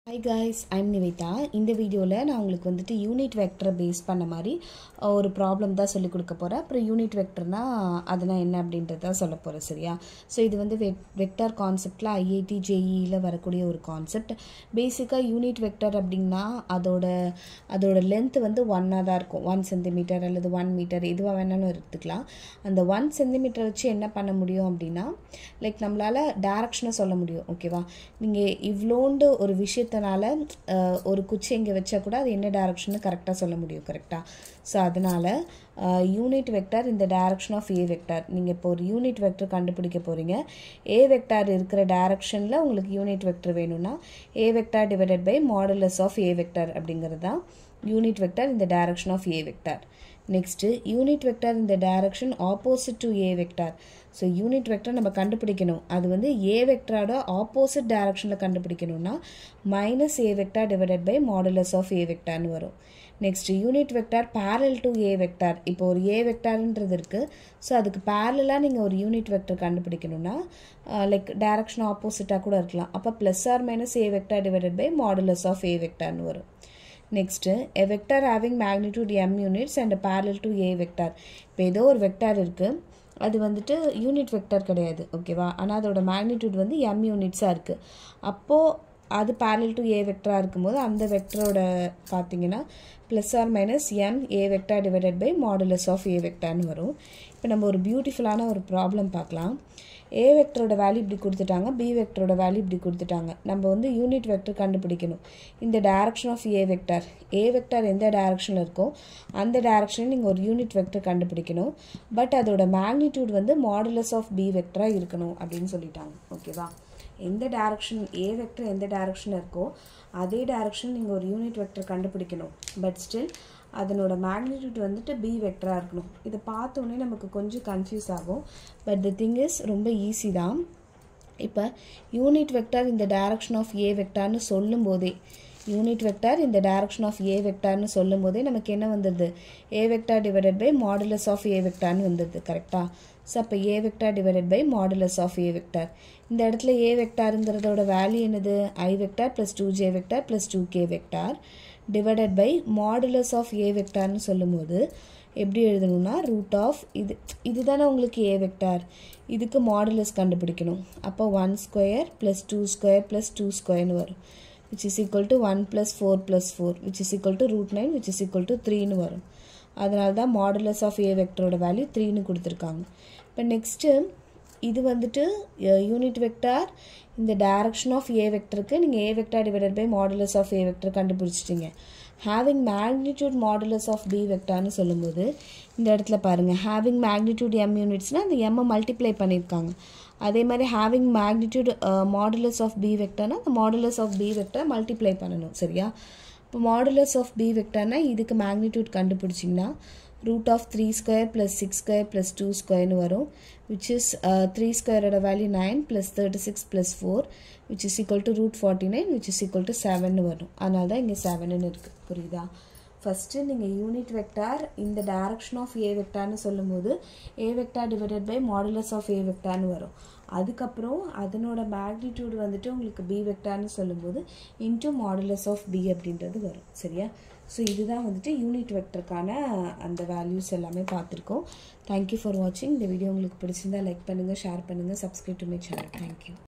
hi guys I'm Nivetha இந்த வீடியோவில் நான் உங்களுக்கு வந்துட்டு யூனிட் வெக்டரை பேஸ் பண்ண மாதிரி அஹ், ஒரு ப்ராப்ளம் தான் சொல்லிக் கொடுக்க போகிறேன் அப்புறம் யூனிட் வெக்டர்னா அதுனா என்ன அப்படின்றத சொல்ல போகிறேன் சரியா ஸோ இது வந்து வெக் வெக்டர் கான்செப்டில் ஐஐடி ஜேஇயில் வரக்கூடிய ஒரு கான்செப்ட் பேசிக்காக யூனிட் வெக்டர் அப்படின்னா அதோட அதோட லென்த் வந்து ஒன்னாக தான் இருக்கும் ஒன் சென்டிமீட்டர் அல்லது ஒன் மீட்டர் எதுவாக வேணாலும் எடுத்துக்கலாம் அந்த ஒன் சென்டிமீட்டர் வச்சு என்ன பண்ண முடியும் அப்படின்னா லைக் நம்மளால் டேரக்ஷனை சொல்ல முடியும் ஓகேவா நீங்கள் இவ்வளோண்டு ஒரு விஷயத்தினால அஹ், ஒரு குச்சி இங்கே வச்சா கூட அது என்ன டேரக்ஷன்னு கரெக்டாக சொல்ல முடியும் கரெக்டாக ஸோ அதனால் யூனிட் வெக்டார் இந்த டைரக்ஷன் ஆஃப் ஏ வெக்டார் நீங்கள் இப்போ ஒரு யூனிட் வெக்டர் கண்டுபிடிக்க போகிறீங்க ஏ வெக்டார் இருக்கிற டைரக்ஷனில் உங்களுக்கு யூனிட் வெக்டர் வேணும்னா A vector divided by modulus of A vector அப்படிங்கிறது தான் யூனிட் வெக்டார் இந்த direction of A vector next unit vector இந்த direction opposite to A vector so unit vector நம்ம கண்டுபிடிக்கணும் அது வந்து ஏ வெக்டரோட ஆப்போசிட் டைரக்ஷனில் கண்டுபிடிக்கணும்னா minus A vector divided by modulus of A வெக்டார்னு வரும் next unit vector parallel to A vector இப்போ ஒரு ஏ வெக்டார்ன்றது இருக்குது ஸோ அதுக்கு பேரலாக நீங்கள் ஒரு யூனிட் வெக்டர் கண்டுபிடிக்கணும்னா லைக் டைரக்ஷன் ஆப்போசிட்டாக கூட இருக்கலாம் அப்போ plus or minus A vector divided by modulus of A வெக்டார்னு வரும் next a vector having magnitude M units and parallel to A vector இப்போ ஏதோ ஒரு வெக்டார் இருக்குது அது வந்துட்டு யூனிட் வெக்டார் கிடையாது ஓகேவா ஆனால் அதோட மேக்னிடியூட் வந்து எம் யூனிட்ஸாக இருக்குது அப்போது அது parallel டு ஏ வெக்டராக இருக்கும்போது அந்த வெக்டரோட பார்த்தீங்கன்னா plus or minus M A vector divided by modulus of A வெக்டார்னு வரும் இப்போ நம்ம ஒரு பியூட்டிஃபுல்லான ஒரு ப்ராப்ளம் பார்க்கலாம் ஏ வெக்டரோட வேல்யூ இப்படி கொடுத்துட்டாங்க பி வெக்டரோட வேல்யூ இப்படி கொடுத்துட்டாங்க நம்ம வந்து யூனிட் வெக்டர் கண்டுபிடிக்கணும் இந்த direction of A vector A vector எந்த டைரக்ஷனில் இருக்கோ அந்த டைரக்ஷனில் நீங்கள் ஒரு யூனிட் வெக்டர் கண்டுபிடிக்கணும் பட் அதோட மேக்னிடியூட் வந்து மாடுலஸ் ஆஃப் பி வெக்டராக இருக்கணும் அப்படின்னு சொல்லிட்டாங்க ஓகேவா எந்த டைரக்ஷன் ஏ வெக்டர் எந்த டைரக்ஷனில் இருக்கோ அதே டைரக்ஷன் நீங்கள் ஒரு யூனிட் வெக்டர் கண்டுபிடிக்கணும் பட் ஸ்டில் அதனோட மேக்னிடியூட் வந்துட்டு பி வெக்டராக இருக்கணும் இதை பார்த்தோன்னே நமக்கு கொஞ்சம் கன்ஃபியூஸ் ஆகும் பட் த திங் இஸ் ரொம்ப ஈஸி தான் இப்போ யூனிட் வெக்டார் இந்த டைரக்ஷன் ஆஃப் ஏ வெக்டார்னு சொல்லும்போதே யூனிட் வெக்டார் இந்த டைரக்ஷன் ஆஃப் ஏ வெக்டார்னு சொல்லும்போதே நமக்கு என்ன வந்துடுது A vector divided by modulus of A வெக்டார்னு வந்துடுது கரெக்டாக ஸோ அப்போ A vector divided by modulus of A vector இந்த இடத்துல ஏ வெக்டாருங்கிறதோட வேல்யூ என்னது I vector plus two J vector plus two K vector divided by modulus of A வெக்டார்னு சொல்லும்போது எப்படி எழுதணும்னா ரூட் ஆஃப் இது இதுதானே உங்களுக்கு ஏ வெக்டார் இதுக்கு மாடுலஸ் கண்டுபிடிக்கணும் அப்போ one square plus two square plus two ஸ்கொயர்னு வரும் which is equal to one plus four plus four which is equal to root nine which is equal to த்ரீன்னு வரும் அதனால தான் மாடுலஸ் ஆஃப் ஏ வெக்டரோட வேல்யூ த்ரீன்னு கொடுத்துருக்காங்க இப்போ நெக்ஸ்ட்டு இது வந்துட்டு யூனிட் வெக்டார் இந்த டைரக்ஷன் ஆஃப் ஏ வெக்டருக்கு நீங்கள் A vector divided by modulus of A vector கண்டுபிடிச்சிட்டிங்க having magnitude modulus of B வெக்டார்னு சொல்லும்போது இந்த இடத்துல பாருங்கள் ஹேவிங் மேக்னிடியூட் எம் யூனிட்ஸ்னால் அந்த எம்மை மல்டிப்ளை பண்ணியிருக்காங்க அதே மாதிரி having magnitude modulus of B வெக்டர்னா அந்த modulus of B vector multiply பண்ணணும் சரியா இப்போ மாடுலஸ் ஆஃப் பி வெக்டர்னா இதுக்கு மேக்னிடியூட் கண்டுபிடிச்சிங்கன்னா root of three square plus six square plus two ஸ்கொயர்னு வரும் விச் இஸ் த்ரீ ஸ்கொயரோட value nine plus thirty six plus four which is equal to root forty nine which is equal to seven வரும் அதனால தான் இங்கே செவனுன்னு இருக்குது புரியுதா ஃபஸ்ட்டு நீங்கள் யூனிட் வெக்டார் இந்த டைரக்ஷன் ஆஃப் ஏ வெக்டார்னு சொல்லும்போது A vector divided by modulus of A வெக்டார்னு வரும் அதுக்கப்புறம் அதனோட மேக்னிடியூட் வந்துட்டு உங்களுக்கு பி வெக்டார்னு சொல்லும்போது இன்டூ மாடுலஸ் ஆஃப் பி அப்படின்றது வரும் சரியா ஸோ இதுதான் வந்துட்டு யூனிட் வெக்டருக்கான அந்த வேல்யூஸ் எல்லாமே பார்த்துருக்கோம் தேங்க்யூ ஃபார் வாட்சிங் இந்த வீடியோ உங்களுக்கு பிடிச்சிருந்தா லைக் பண்ணுங்கள் ஷேர் பண்ணுங்கள் subscribe to my channel thank you